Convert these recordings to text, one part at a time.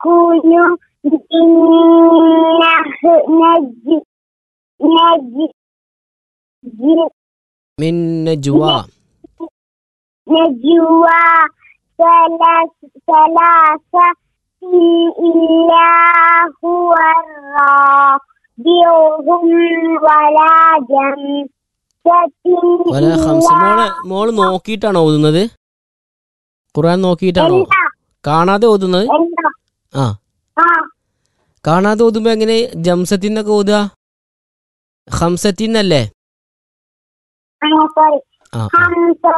يكونوا نج نج മിൻ നജ്വ نجوى ثلاث ثلاثة إلا هو الرابعهم ولا جمسة വല ഹംസ മോളെ മോള് നോക്കിയിട്ടാണോ ഓതുന്നത് ഖുർആൻ നോക്കിയിട്ടാണോ കാണാതെ ഓതുന്നത് ആ ആ കാണാതെ ഓതുമ്പോ എങ്ങനെ ജംസത്തിന്നൊക്കെ ഓതുക ഹംസത്തിന്നല്ലേ സോറി ആ ആ. خمسة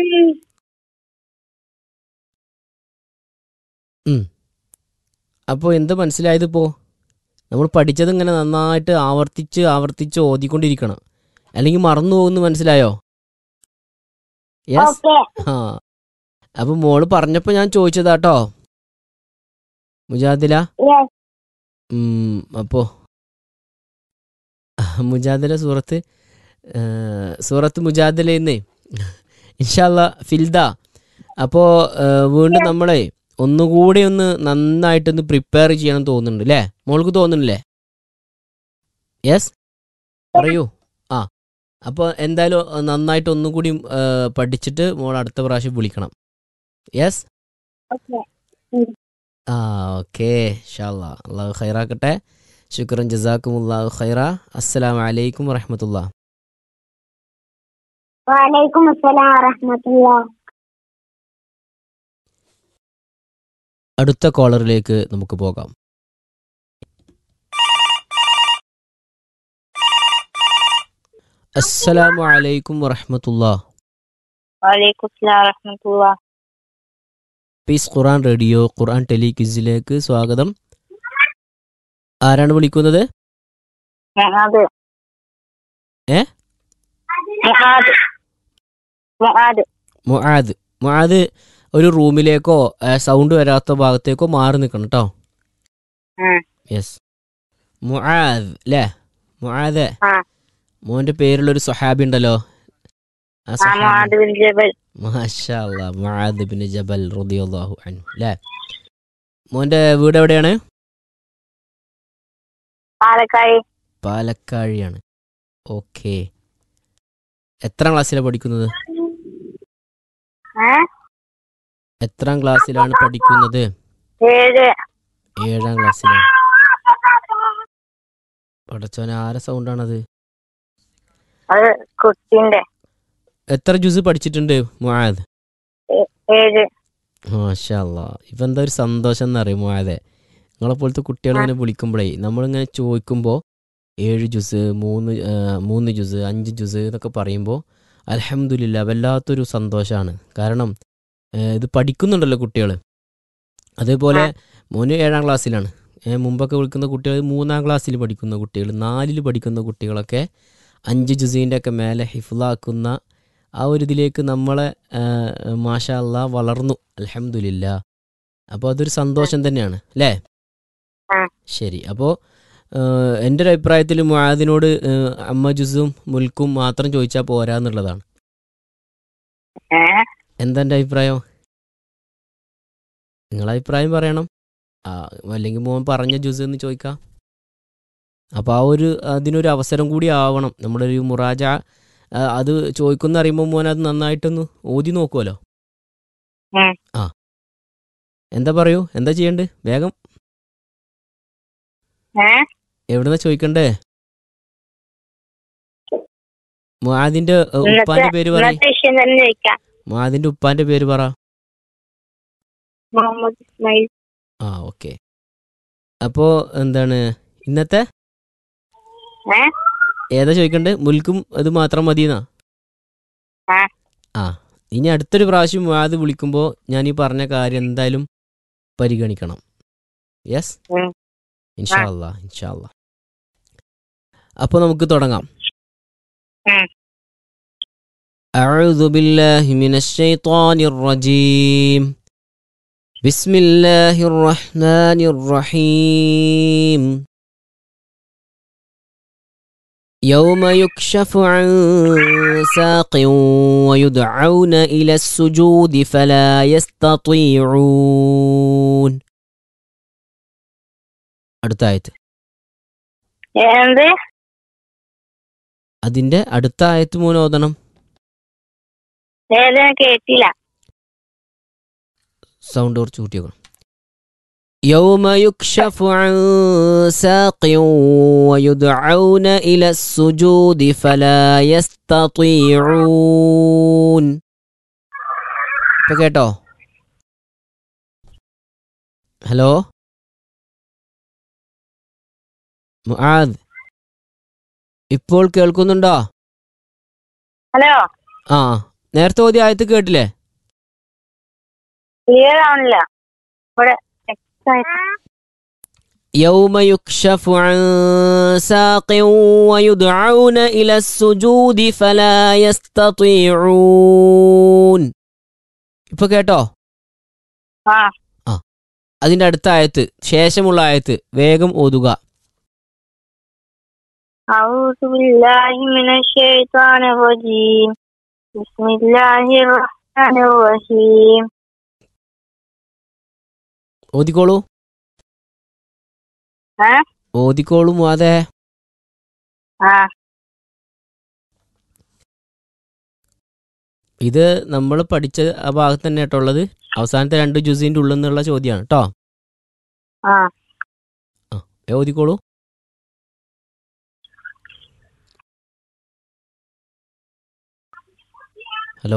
അപ്പോൾ എന്ത് മനസ്സിലായത് ഇപ്പോൾ നമ്മൾ പഠിച്ചത് ഇങ്ങനെ നന്നായിട്ട് ആവർത്തിച്ച് ആവർത്തിച്ച് ഓതിക്കൊണ്ടിരിക്കണം അല്ലെങ്കിൽ മറന്നു പോകുന്നു മനസ്സിലായോ യെസ് ഓക്കെ ആ അപ്പോൾ മോള് പറഞ്ഞപ്പോൾ ഞാൻ ചോദിച്ചതാട്ടോ മുജാദില യെസ് ഉം, അപ്പോ മുജാദില സൂറത്ത് ആ, സൂറത്ത് മുജാദിലെന്നേ ഇൻഷാല്ല ഫിൽദ അപ്പോൾ വീണ്ടും നമ്മളെ ഒന്നുകൂടി ഒന്ന് നന്നായിട്ടൊന്ന് പ്രിപ്പയർ ചെയ്യണം തോന്നുന്നുണ്ട് അല്ലേ മോൾക്ക് തോന്നുന്നില്ലേ യെസ് പറയൂ ആ അപ്പോൾ എന്തായാലും നന്നായിട്ട് ഒന്നുകൂടി ആ, പഠിച്ചിട്ട് മോൾ അടുത്ത പ്രാവശ്യം വിളിക്കണം യെസ് ഓക്കെ ആ ഓക്കെ ഷാല്ല അള്ളാഹു ഖൈറാക്കട്ടെ ശുക്രൻ ജസാക്കും അള്ളാഹു ഖൈറ അസ്സലാമു അലൈക്കും വറഹമത്തുള്ള വലൈക്കും അസ്സലാം വറഹ്മത്തുള്ള അടുത്ത കോളറിലേക്ക് നമുക്ക് പോകാം അസ്സലാമു അലൈക്കും വറഹമത്തുള്ള വലൈക്കും സ്ലാം വറഹമത്തുള്ള പീസ് ഖുറാൻ റേഡിയോ ഖുർആൻ ടെലിക്വിസിലേക്ക് സ്വാഗതം ആരാണ് വിളിക്കുന്നത് മുആദ് ഏ? മുആദ് മുആദ് മുആദ് മുആദ് ഒരു റൂമിലേക്കോ സൗണ്ട് വരാത്ത ഭാഗത്തേക്കോ മാറി നിൽക്കണം കേട്ടോ ഉം. യെസ് മുആദ് അല്ലേ മുആദ് ആ. മോന്റെ പേരുള്ള ഒരു സ്വഹാബി ഉണ്ടല്ലോ ആ ആ സ്വഹാബി മുആദ് ബിൻ ജബൽ മാഷാ അല്ലാ മുആദ് ബിൻ ജബൽ റളിയല്ലാഹു അൻഹു അല്ലേ മോന്റെ വീട് എവിടെയാണ് പാലക്കാട് പാലക്കാഴിയാണ് ഓക്കെ എത്രാം ക്ലാസ്സിലാണ് പഠിക്കുന്നത് ഏ എത്രാം ക്ലാസ്സിലാണ് പഠിക്കുന്നത് ഏഴ് ഏഴാം ക്ലാസ്സിലാണ് പടച്ചോന ആരെ സൗണ്ടാണത് അത് കുട്ടിന്റെ എത്ര ജ്യൂസ് പഠിച്ചിട്ടുണ്ട് മുആദ് ഏ- ഏഴ് മാഷാ അല്ലാ ഇപ്പം എന്താ ഒരു സന്തോഷം എന്നറിയും മുആദെ നിങ്ങളെ പോലത്തെ കുട്ടികൾ ഇങ്ങനെ വിളിക്കുമ്പോഴേ നമ്മളിങ്ങനെ ചോദിക്കുമ്പോൾ ഏഴ് ജ്യൂസ് മൂന്ന് ആ, മൂന്ന് ജ്യൂസ് അഞ്ച് ജ്യൂസ് എന്നൊക്കെ പറയുമ്പോൾ അലഹമുല്ല വല്ലാത്തൊരു സന്തോഷമാണ് കാരണം ഏ, ഇത് പഠിക്കുന്നുണ്ടല്ലോ കുട്ടികൾ അതേപോലെ മോന് ഏഴാം ക്ലാസ്സിലാണ് ഏ, മുമ്പൊക്കെ വിളിക്കുന്ന കുട്ടികൾ മൂന്നാം ക്ലാസ്സിൽ പഠിക്കുന്ന കുട്ടികൾ നാലിൽ പഠിക്കുന്ന കുട്ടികളൊക്കെ അഞ്ച് ജുസീൻ്റെ ഒക്കെ മേലെ ഹിഫ്ലാക്കുന്ന ആ ഒരു ഇതിലേക്ക് നമ്മളെ മാഷാ അല്ലാ വളർന്നു അലഹമുല്ല അപ്പോൾ അതൊരു സന്തോഷം തന്നെയാണ് അല്ലേ ആ. ശരി അപ്പോൾ എൻ്റെ ഒരു അഭിപ്രായത്തിൽ മുആദിനോട് ഏഹ്, അമ്മ ജുസും മുൽക്കും മാത്രം ചോദിച്ചാൽ പോരാന്നുള്ളതാണ് ഏ എന്താ എൻ്റെ അഭിപ്രായം നിങ്ങളെ അഭിപ്രായം പറയണം ആ അല്ലെങ്കിൽ മോൻ പറഞ്ഞ ജ്യൂസ് എന്ന് ചോദിക്കാം അപ്പോൾ ആ ഒരു അതിനൊരു അവസരം കൂടി ആവണം നമ്മുടെ ഒരു മുറാജ ആ, അത് ചോദിക്കുന്ന അറിയുമ്പോൾ മോൻ അത് നന്നായിട്ടൊന്ന് ഓതി നോക്കുമല്ലോ ഉം. ആ എന്താ പറയൂ എന്താ ചെയ്യണ്ടേ വേഗം ഏ എവിടുന്നാ ചോദിക്കണ്ടേ മുആദിന്റെ ഏ, ഉപ്പാന്റെ പേര് പറ ഇന്നത്തെ വിഷയം തന്നെ ചോദിക്കാം മുആദിന്റെ ഉപ്പാന്റെ പേര് പറ മുഹമ്മദ് ഇസ്മായിൽ ആ ഓക്കെ അപ്പോൾ എന്താണ് ഇന്നത്തെ ഏ ഏതാ ചോദിക്കണ്ടേ മുൽക്കും ഇത് മാത്രം മതിയെന്നാ ആ. ആ ഇനി അടുത്തൊരു പ്രാവശ്യം മുആദ് വിളിക്കുമ്പോൾ ഞാൻ ഈ പറഞ്ഞ കാര്യം എന്തായാലും പരിഗണിക്കണം യെസ് ഉം. ഇൻഷാ അല്ലാ ഇൻഷാ അല്ലാ അപ്പോൾ നമുക്ക് തുടങ്ങാം ഉം. أعوذ بالله من الشيطان الرجيم بسم الله الرحمن الرحيم يوم يكشف عن ساق ويدعون إلى السجود فلا يستطيعون അടുത്ത ആയത്ത് എന്ത് അതിന്റെ അടുത്ത ആയത്ത് മൂന്ന് ഓതണം ഏത് ഞാൻ കേട്ടില്ല സൗണ്ട് കുറച്ച് കൂട്ടിയേക്കണം يوم يكشف عن ساق ويدعون إلى السجود فلا يستطيعون ഇപ്പൊ കേട്ടോ ഹലോ മുആദ് ഇപ്പോൾ കേൾക്കുന്നുണ്ടോ ഹലോ ആ നേരത്തെ ഓതി ആയത്ത് കേട്ടില്ലേ ക്ലിയർ ആവണില്ല ഇവിടെ يوم يكشف عن ساق ويدعون إلى السجود فلا يستطيعون ഇപ്പൊ കേട്ടോ ആ അതിന്റെ അടുത്ത ആയത്ത് ശേഷമുള്ള ആയത്ത് വേഗം ഓതുക أعوذ بالله من الشيطان الرجيم بسم الله الرحمن الرحيم ഓതിക്കോളൂ ഏ ഓതിക്കോളൂ അതെ ആ ഇത് നമ്മൾ പഠിച്ച ആ ഭാഗത്ത് തന്നെ കേട്ടോ ഉള്ളത് അവസാനത്തെ രണ്ട് ജുസിന്റെ ഉള്ളിൽ നിന്നുള്ള ചോദ്യമാണ് കേട്ടോ ആ ഓതിക്കോളൂ ഹലോ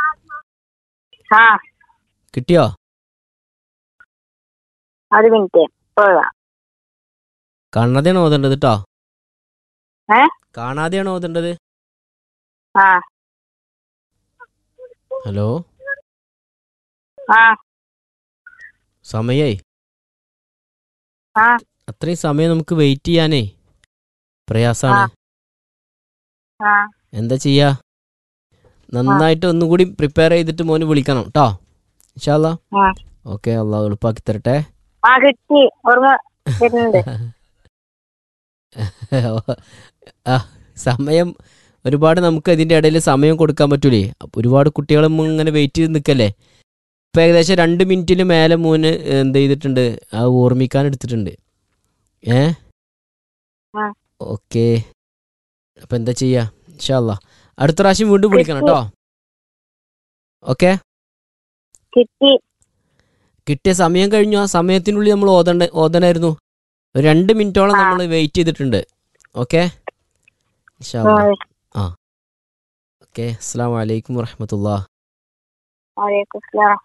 ആ കിട്ടിയോ ഒരു മിനിറ്റ് പോകാം കാണാതെയാണ് ഓതേണ്ടത് കേട്ടോ ഏ? കാണാതെയാണ് ഓതേണ്ടത് ആ ഹലോ ആ സമയായി ആ അത്രയും സമയം നമുക്ക് വെയിറ്റ് ചെയ്യാനേ പ്രയാസാണ് ആ എന്താ ചെയ്യാ നന്നായിട്ട് ഒന്നും കൂടി പ്രിപ്പയർ ചെയ്തിട്ട് മോന് വിളിക്കണം കേട്ടോ ഇൻഷാല്ല ആ. ഓക്കെ അള്ളാഹ് എളുപ്പാക്കി തരട്ടെ ആ കിട്ടി ഓർമ്മ വരുന്നുണ്ട് ആ സമയം ഒരുപാട് നമുക്ക് ഇതിന്റെ ഇടയിൽ സമയം കൊടുക്കാൻ പറ്റൂലേ അപ്പൊ ഒരുപാട് കുട്ടികളും ഇങ്ങനെ വെയിറ്റ് ചെയ്ത് നിൽക്കല്ലേ ഇപ്പൊ ഏകദേശം രണ്ട് മിനിറ്റിന് മേലെ മൂന്ന് എന്ത് ചെയ്തിട്ടുണ്ട് ആ ഓർമ്മിക്കാൻ എടുത്തിട്ടുണ്ട് ഏ ആ. ഓക്കെ അപ്പൊ എന്താ ചെയ്യാ ഇൻഷാല്ല അടുത്ത പ്രാവശ്യം വീണ്ടും വിളിക്കണം കേട്ടോ ഓക്കെ കിട്ടി കിട്ടിയ സമയം കഴിഞ്ഞു ആ സമയത്തിനുള്ളിൽ നമ്മൾ ഓതണ്ട ഓതണായിരുന്നു ഒരു രണ്ട് മിനിറ്റോളം ആ. നമ്മൾ വെയിറ്റ് ചെയ്തിട്ടുണ്ട് ഓക്കെ ആ, ഓക്കെ അസ്സാം വലൈക്കും വറഹമത്തുള്ള വലൈക്കും സ്സലാം.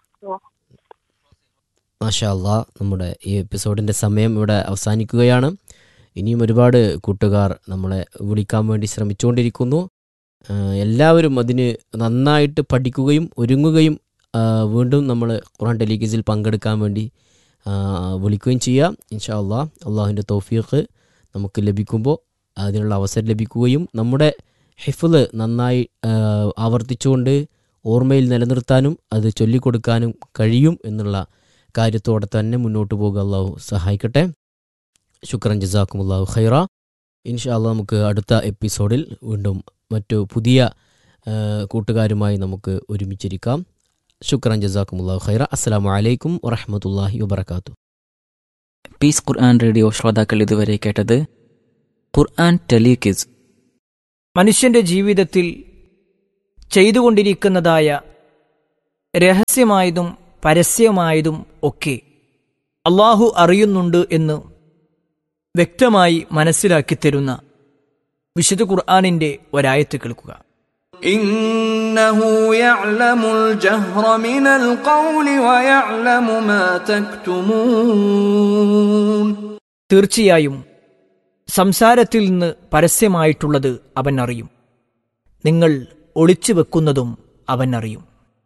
മാഷാ അല്ലാ നമ്മുടെ ഈ എപ്പിസോഡിൻ്റെ സമയം ഇവിടെ അവസാനിക്കുകയാണ് ഇനിയും ഒരുപാട് കൂട്ടുകാർ നമ്മളെ വിളിക്കാൻ വേണ്ടി ശ്രമിച്ചുകൊണ്ടിരിക്കുന്നു ആ, എല്ലാവരും അതിന് നന്നായിട്ട് പഠിക്കുകയും ഒരുങ്ങുകയും ആ, വീണ്ടും നമ്മൾ ഖുറാൻ ടെലിഗിസിൽ പങ്കെടുക്കാൻ വേണ്ടി ആ, വിളിക്കുകയും ചെയ്യാം ഇൻഷാ അള്ളാ അള്ളാഹുവിൻ്റെ തൗഫീഖ് നമുക്ക് ലഭിക്കുമ്പോൾ അതിനുള്ള അവസരം ലഭിക്കുകയും നമ്മുടെ ഹിഫുല് നന്നായി ആ, ആവർത്തിച്ചുകൊണ്ട് ഓർമ്മയിൽ നിലനിർത്താനും അത് ചൊല്ലിക്കൊടുക്കാനും കഴിയും എന്നുള്ള കാര്യത്തോടെ തന്നെ മുന്നോട്ട് പോകുക അള്ളാഹു സഹായിക്കട്ടെ ശുക്രൻ ജസാക്കും അള്ളാഹു ഖൈറ ഇൻഷാ അള്ളാഹ് നമുക്ക് അടുത്ത എപ്പിസോഡിൽ വീണ്ടും മറ്റു പുതിയ ആ, കൂട്ടുകാരുമായി നമുക്ക് ഒരുമിച്ചിരിക്കാം ശുക്രൻ ജസാക്കും അള്ളാഹു ഖൈറ അസ്സാം വലൈക്കും വറഹമത്തല്ലാഹി വബർക്കാത്തു പീസ് ഖുർആൻ റേഡിയോ ശ്രോതാക്കൾ ഇതുവരെ കേട്ടത് ഖുർആൻ ടെലികിസ് മനുഷ്യന്റെ ജീവിതത്തിൽ ചെയ്തുകൊണ്ടിരിക്കുന്നതായ രഹസ്യമായതും പരസ്യമായതും ഒക്കെ അള്ളാഹു അറിയുന്നുണ്ട് എന്ന് വ്യക്തമായി മനസ്സിലാക്കി തരുന്ന വിശുദ്ധ ഖുർആാനിന്റെ ഒരായത്ത് കേൾക്കുക إنه يعلم الجهر من القول ويعلم ما تكتمون തീർച്ചയായും സംസാരത്തിൽ നിന്ന് പരസ്യമായിട്ടുള്ളത് അവൻ അറിയും നിങ്ങൾ ഒളിച്ചു വെക്കുന്നതും അവൻ അറിയും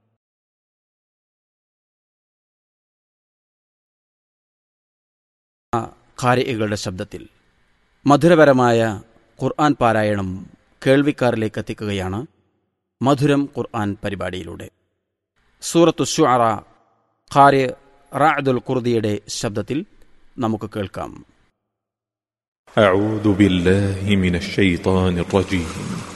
ഖാരികളുടെ ശബ്ദത്തിൽ മധുരപരമായ ഖുർആൻ പാരായണം കേൾവിക്കാരിലേക്ക് എത്തിക്കുകയാണ് മധുരം ഖുർആൻ പരിപാടിയിലൂടെ സൂറത്തു ഷുഅറ ഖാരി റാഅദുൽ ഖുർദിയുടെ ശബ്ദത്തിൽ നമുക്ക് കേൾക്കാം أعوذ بالله من الشيطان الرجيم